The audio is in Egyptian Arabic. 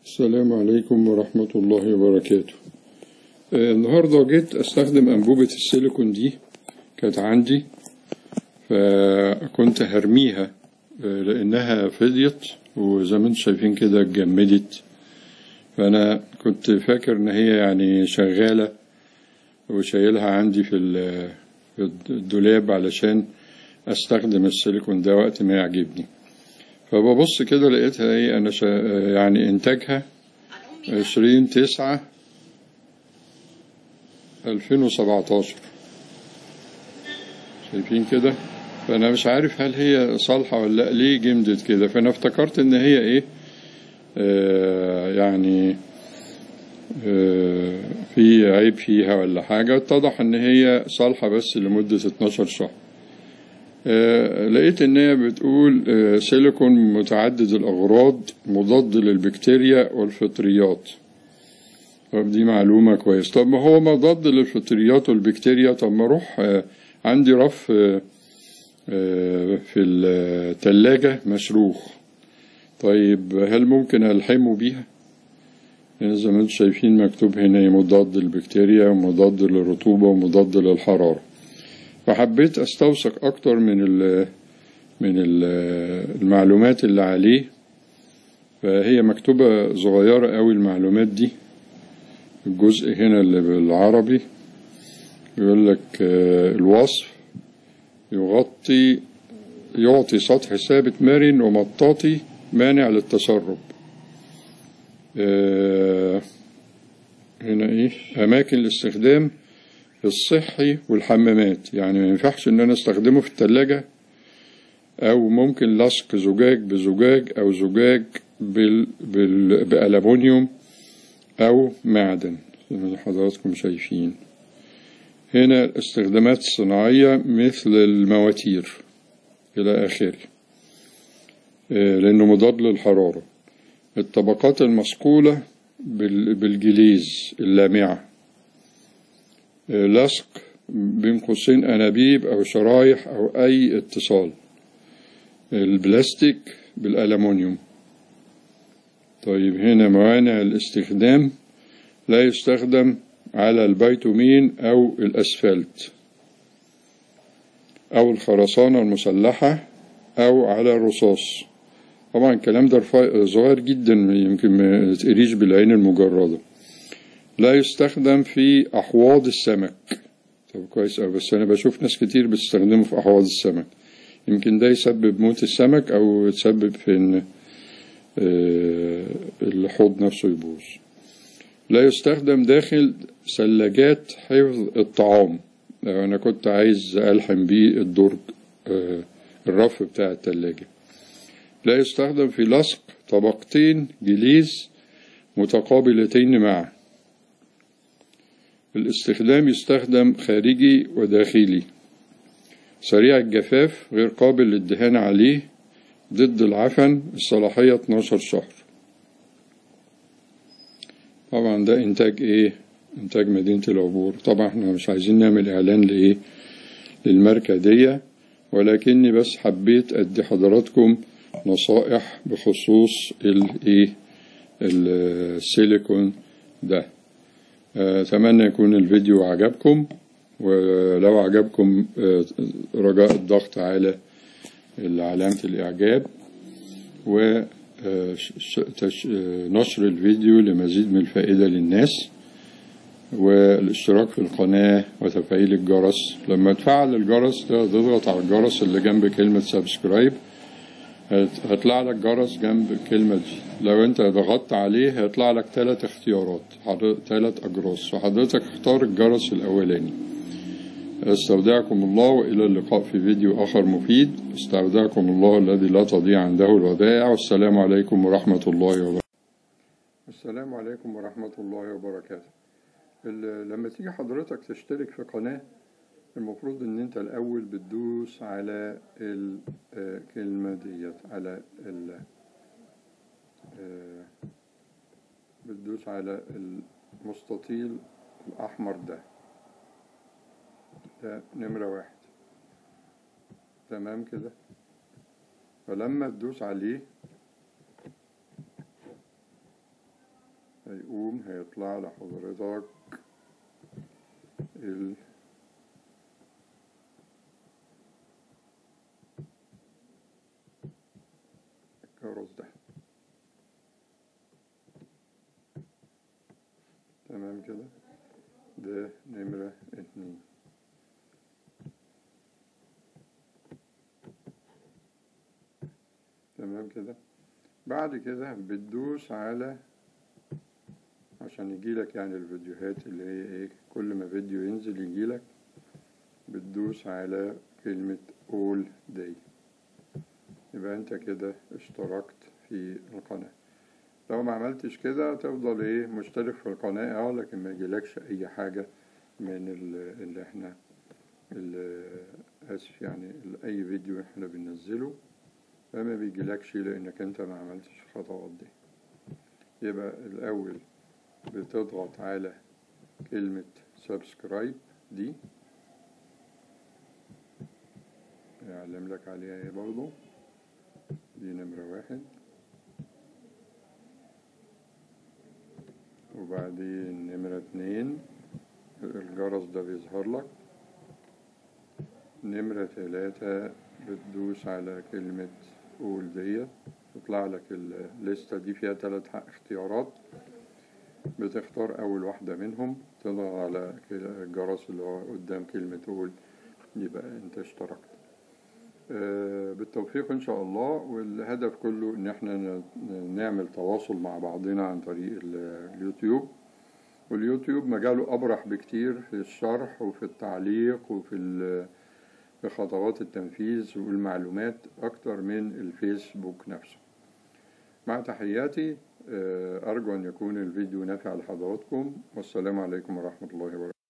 السلام عليكم ورحمة الله وبركاته آه، النهاردة جيت أستخدم أنبوبة السيليكون دي كانت عندي فكنت هرميها آه، لأنها فضيت وزي ما انتم شايفين كده اتجمدت فأنا كنت فاكر إن هي يعني شغالة وشايلها عندي في ال- في الدولاب علشان أستخدم السيليكون ده وقت ما يعجبني فببص كده لقيتها ايه انا شا... يعني انتاجها عشرين تسعة ألفين وسبعتاشر شايفين كده فأنا مش عارف هل هي صالحة ولا لأ ليه جمدت كده فأنا افتكرت إن هي إيه آه يعني آه في عيب فيها ولا حاجة اتضح إن هي صالحة بس لمدة 12 شهر آه، لقيت ان هي بتقول آه، سيليكون متعدد الاغراض مضاد للبكتيريا والفطريات طب دي معلومة كويس طب ما هو مضاد للفطريات والبكتيريا طب ما اروح آه، عندي رف آه، آه، في التلاجة مشروخ طيب هل ممكن ألحمه بيها؟ يعني زي ما انتم شايفين مكتوب هنا مضاد للبكتيريا ومضاد للرطوبة ومضاد للحرارة فحبيت استوثق اكتر من ال من ال المعلومات اللي عليه فهي مكتوبة صغيرة قوي المعلومات دي الجزء هنا اللي بالعربي يقول لك آه، الوصف يغطي يعطي سطح ثابت مرن ومطاطي مانع للتسرب آه، هنا ايه اماكن الاستخدام الصحي والحمامات يعني ما ينفعش ان انا استخدمه في التلاجة او ممكن لصق زجاج بزجاج او زجاج بال... بال... بألمونيوم او معدن زي ما حضراتكم شايفين هنا الاستخدامات الصناعية مثل المواتير إلى آخره آه، لأنه مضاد للحرارة الطبقات المصقولة بال- بالجليز اللامعة آه، لصق بين قوسين أنابيب أو شرايح أو أي اتصال البلاستيك بالألمونيوم طيب هنا موانع الاستخدام لا يستخدم على البيتومين أو الأسفلت أو الخرسانة المسلحة أو على الرصاص طبعا الكلام ده رفا- صغير جدا يمكن ما تقريش بالعين المجردة لا يستخدم في أحواض السمك طب كويس أوي بس أنا بشوف ناس كتير بتستخدمه في أحواض السمك يمكن ده يسبب موت السمك أو يسبب في إن آه، الحوض نفسه يبوظ لا يستخدم داخل ثلاجات حفظ الطعام لو أنا كنت عايز ألحم بيه الدرج آه، الرف بتاع التلاجة لا يستخدم في لصق طبقتين جليز متقابلتين معا الاستخدام يستخدم خارجي وداخلي سريع الجفاف غير قابل للدهان عليه ضد العفن الصلاحية 12 شهر طبعا ده إنتاج إيه؟ إنتاج مدينة العبور طبعا إحنا مش عايزين نعمل إعلان لإيه؟ للماركة دي ولكني بس حبيت أدي حضراتكم نصائح بخصوص الإيه؟ السيليكون ده آه، أتمنى يكون الفيديو عجبكم ولو عجبكم آه، رجاء الضغط على علامة الإعجاب ونشر الفيديو لمزيد من الفائدة للناس والاشتراك في القناة وتفعيل الجرس لما تفعل الجرس ده تضغط على الجرس اللي جنب كلمة سبسكرايب هت- هيطلع لك جرس جنب الكلمة دي لو انت ضغطت عليه هيطلع لك ثلاث اختيارات ثلاث أجراس وحضرتك اختار الجرس الأولاني استودعكم الله وإلى اللقاء في فيديو آخر مفيد استودعكم الله الذي لا تضيع عنده الودائع والسلام عليكم ورحمة الله وبركاته السلام عليكم ورحمة الله وبركاته ال- لما تيجي حضرتك تشترك في قناة المفروض ان انت الاول بتدوس على الكلمة ديت على ال آه، بتدوس على المستطيل الاحمر ده ده نمرة واحد تمام كده فلما تدوس عليه زوم هيطلع لحضرتك ال الجرس ده تمام كده ده نمرة اتنين تمام كده بعد كده بتدوس على عشان يجيلك يعني الفيديوهات اللي هي ايه كل ما فيديو ينزل يجيلك بتدوس على كلمة all day يبقى انت كده اشتركت في القناة لو ما عملتش كده تفضل ايه مشترك في القناة اه لكن ما يجيلكش اي حاجة من ال- اللي احنا اللي اسف يعني ال- اي فيديو احنا بننزله فما بيجيلكش لانك انت ما عملتش الخطوات دي يبقى الاول بتضغط على كلمة سبسكرايب دي يعلم لك عليها ايه برضو دي نمرة واحد وبعدين نمرة اتنين الجرس ده بيظهر لك نمرة تلاتة بتدوس على كلمة قول ديت تطلع لك الليستة دي فيها تلات اختيارات بتختار أول واحدة منهم تضغط على كده الجرس اللي هو قدام كلمة قول يبقى أنت اشتركت آه، بالتوفيق إن شاء الله والهدف كله إن احنا ن- نعمل تواصل مع بعضنا عن طريق ال- اليوتيوب واليوتيوب مجاله أبرح بكتير في الشرح وفي التعليق وفي ال- في خطوات التنفيذ والمعلومات أكتر من الفيسبوك نفسه مع تحياتي آه، أرجو أن يكون الفيديو نافع لحضراتكم والسلام عليكم ورحمة الله وبركاته